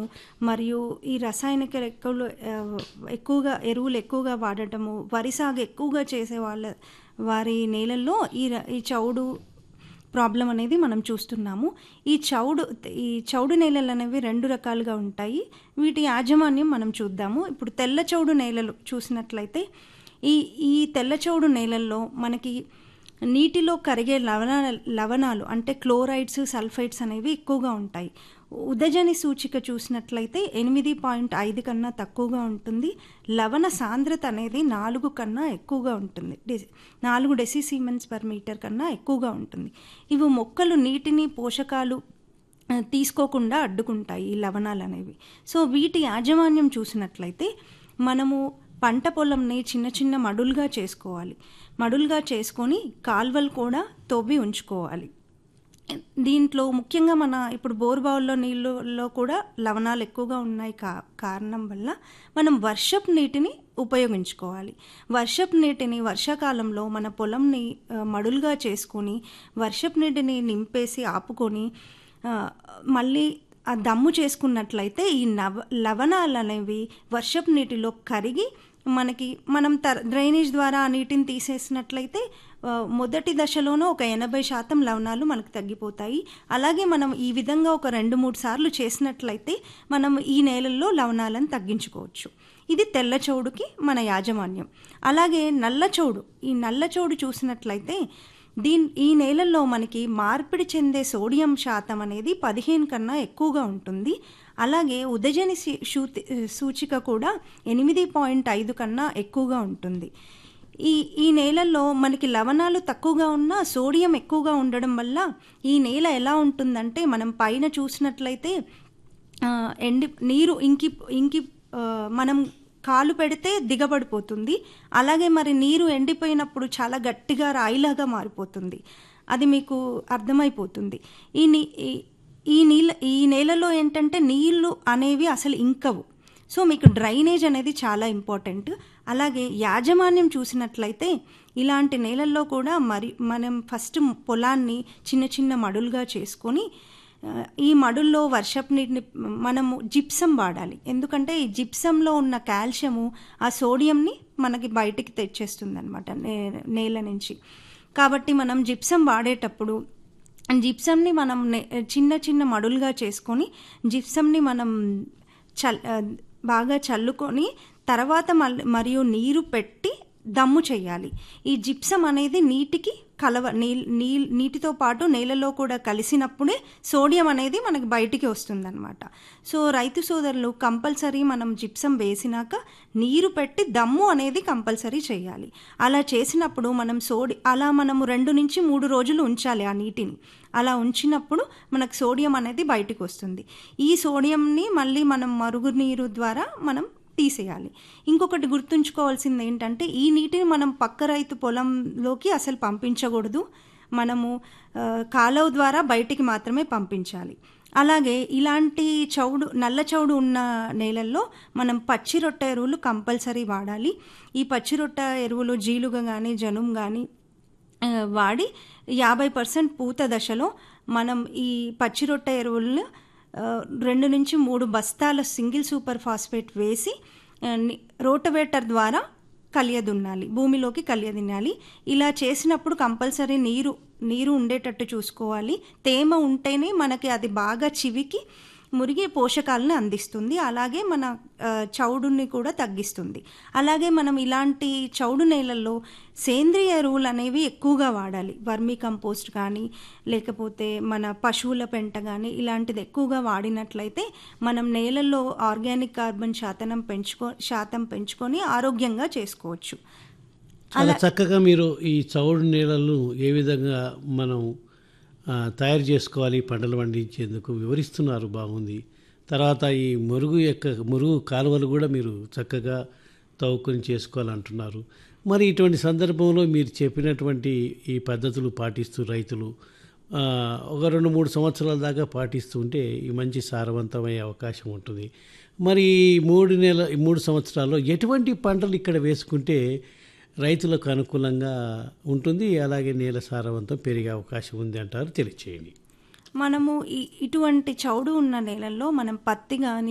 మరియు ఈ రసాయనిక ఎరువులు ఆహ్, ఎక్కువగా ఎరువులు ఎక్కువగా వాడటము, వరి సాగు ఎక్కువగా చేసే వాళ్ళ వారి నేలల్లో ఈ ర ఈ చౌడు ప్రాబ్లమ్ అనేది మనం చూస్తున్నాము. ఈ చౌడు ఈ చౌడు నేలలనేవి 2 రకాలుగా ఉంటాయి. వీటి యాజమాన్యం మనం చూద్దాము. ఇప్పుడు తెల్ల చౌడు నేలలు చూసినట్లయితే ఈ ఈ తెల్ల చౌడు నేలల్లో మనకి నీటిలో కరిగే లవణ లవణాలు అంటే క్లోరైడ్స్, సల్ఫైడ్స్ అనేవి ఎక్కువగా ఉంటాయి. ఉదజని సూచిక చూసినట్లయితే 8.5 కన్నా తక్కువగా ఉంటుంది. లవణ సాంద్రత అనేది 4 కన్నా ఎక్కువగా ఉంటుంది. డెసి 4 డెసిసీమెన్స్ పర్ మీటర్ కన్నా ఎక్కువగా ఉంటుంది. ఇవి మొక్కలు నీటిని, పోషకాలు ఆహ్, తీసుకోకుండా అడ్డుకుంటాయి ఈ లవణాలనేవి. సో, వీటి యాజమాన్యం చూసినట్లయితే మనము పంట పొలంని చిన్న చిన్న మడులుగా చేసుకోవాలి. మడులుగా చేసుకొని కాలువలు కూడా తవ్వి ఉంచుకోవాలి. దీంట్లో ముఖ్యంగా మన ఇప్పుడు బోరుబావుల్లో నీళ్ళలో కూడా లవణాలు ఎక్కువగా ఉన్నాయి కా కారణం వల్ల మనం వర్షపు నీటిని ఉపయోగించుకోవాలి. వర్షపు నీటిని వర్షాకాలంలో మన పొలంని ఆహ్, మడులుగా చేసుకొని వర్షపు నీటిని నింపేసి ఆపుకొని ఆహ్, మళ్ళీ ఆ దమ్ము చేసుకున్నట్లయితే ఈ నవ లవణాలనేవి వర్షపు నీటిలో కరిగి మనకి మనం త డ్రైనేజ్ ద్వారా ఆ నీటిని తీసేసినట్లయితే ఆహ్, మొదటి దశలోనే ఒక 80% లవణాలు మనకు తగ్గిపోతాయి. అలాగే మనం ఈ విధంగా ఒక 2, 3 సార్లు చేసినట్లయితే మనం ఈ నేలల్లో లవణాలను తగ్గించుకోవచ్చు. ఇది తెల్ల చౌడుకి మన యాజమాన్యం. అలాగే నల్ల చౌడు ఈ నల్ల చౌడు చూసినట్లయితే దీన్ ఈ నేలల్లో మనకి మార్పిడి చెందే సోడియం శాతం అనేది 15 కన్నా ఎక్కువగా ఉంటుంది. అలాగే ఉదజని సి శూతి సూచిక కూడా 8.5 కన్నా ఎక్కువగా ఉంటుంది. ఈ ఈ నేలల్లో మనకి లవణాలు తక్కువగా ఉన్నా సోడియం ఎక్కువగా ఉండడం వల్ల ఈ నేల ఎలా ఉంటుందంటే మనం పైన చూసినట్లయితే ఆహ్, ఎండి నీరు ఇంకి ఇంకి ఆహ్, మనం కాలు పెడితే దిగబడిపోతుంది. అలాగే మరి నీరు ఎండిపోయినప్పుడు చాలా గట్టిగా రాయిలాగా మారిపోతుంది. అది మీకు అర్థమైపోతుంది. ఈ నీ ఈ ఈ నీళ్ళ ఈ నేలలో ఏంటంటే నీళ్ళు అనేవి అసలు ఇంకవు. సో, మీకు డ్రైనేజ్ అనేది చాలా ఇంపార్టెంట్. అలాగే యాజమాన్యం చూసినట్లయితే ఇలాంటి నేలల్లో కూడా మరి మనం ఫస్ట్ పొలాన్ని చిన్న చిన్న మడులుగా చేసుకొని ఆహ్, ఈ మడుల్లో వర్షపు నీటిని మనము జిప్సమ్ వాడాలి. ఎందుకంటే ఈ జిప్సమ్‌లో ఉన్న కాల్షియము ఆ సోడియంని మనకి బయటికి తెచ్చేస్తుందనమాట నే నేల నుంచి. కాబట్టి మనం జిప్సమ్ వాడేటప్పుడు జిప్సమ్‌ని మనం నె చిన్న చిన్న మడులుగా చేసుకొని జిప్సమ్‌ని మనం చల్ ఆహ్, బాగా చల్లుకొని తర్వాత మల్ మరియు నీరు పెట్టి దమ్ము చేయాలి. ఈ జిప్సమ్ అనేది నీటికి కలవ నీల్ నీల్ నీటితో పాటు నేలలో కూడా కలిసినప్పుడే సోడియం అనేది మనకి బయటికి వస్తుందనమాట. సో, రైతు సోదరులు కంపల్సరీ మనం జిప్సమ్ వేసినాక నీరు పెట్టి దమ్ము అనేది కంపల్సరీ చేయాలి. అలా చేసినప్పుడు మనం సోడి అలా మనము 2-3 రోజులు ఉంచాలి ఆ నీటిని. అలా ఉంచినప్పుడు మనకు సోడియం అనేది బయటికొస్తుంది. ఈ సోడియంని మళ్ళీ మనం మరుగునీరు ద్వారా మనం తీసేయాలి. ఇంకొకటి గుర్తుంచుకోవాల్సింది ఏంటంటే ఈ నీటిని మనం పక్క రైతు పొలంలోకి అసలు పంపించకూడదు. మనము ఆహ్, కాలువ ద్వారా బయటికి మాత్రమే పంపించాలి. అలాగే ఇలాంటి చౌడు నల్ల చౌడు ఉన్న నేలల్లో మనం పచ్చి రొట్టె ఎరువులు కంపల్సరీ వాడాలి. ఈ పచ్చి రొట్టె ఎరువులు జీలుగ గానీ, జనుం గానీ ఆహ్, వాడి 50% పూత దశలో మనం ఈ పచ్చి రొట్టె ఎరువులను ఆహ్, 2-3 బస్తాల సింగిల్ సూపర్ ఫాస్ఫేట్ వేసి ఆహ్, ని రోటవేటర్ ద్వారా కలియదున్నాలి. భూమిలోకి కలియదినాలి. ఇలా చేసినప్పుడు కంపల్సరీ నీరు నీరు ఉండేటట్టు చూసుకోవాలి. తేమ ఉంటేనే మనకి అది బాగా చివికి మురిగి పోషకాలను అందిస్తుంది. అలాగే మన ఆహ్, చౌడుని కూడా తగ్గిస్తుంది. అలాగే మనం ఇలాంటి చౌడు నేలల్లో సేంద్రియ ఎరువులనేవి ఎక్కువగా వాడాలి. వర్మీ కంపోస్ట్ కానీ, లేకపోతే మన పశువుల పెంట గానీ ఇలాంటిది ఎక్కువగా వాడినట్లయితే మనం నేలల్లో ఆర్గానిక్ కార్బన్ శాతనం పెంచుకో శాతం పెంచుకొని ఆరోగ్యంగా చేసుకోవచ్చు. చాలా అలా చక్కగా మీరు ఈ చౌడు నేలలను ఏ విధంగా మనం ఆహ్, తయారు చేసుకోవాలి పంటలు పండించేందుకు వివరిస్తున్నారు బాగుంది. తర్వాత ఈ మురుగు యొక్క మురుగు కాలువలు కూడా మీరు చక్కగా తవ్వుకొని చేసుకోవాలంటున్నారు. మరి ఇటువంటి సందర్భంలో మీరు చెప్పినటువంటి ఈ పద్ధతులు పాటిస్తూ రైతులు ఆహ్, ఒక 2, 3 సంవత్సరాల దాకా పాటిస్తూ ఉంటే ఈ మంచి సారవంతమయ్యే అవకాశం ఉంటుంది. మరి ఈ 3 నెల ఈ 3 సంవత్సరాల్లో ఎటువంటి పంటలు ఇక్కడ వేసుకుంటే రైతులకు అనుకూలంగా ఉంటుంది. అలాగే నేల సారవంతం పెరిగే అవకాశం ఉంది అంటారు తెలియచేయండి. మనము ఈ ఇటువంటి చౌడు ఉన్న నేలల్లో మనం పత్తి గానీ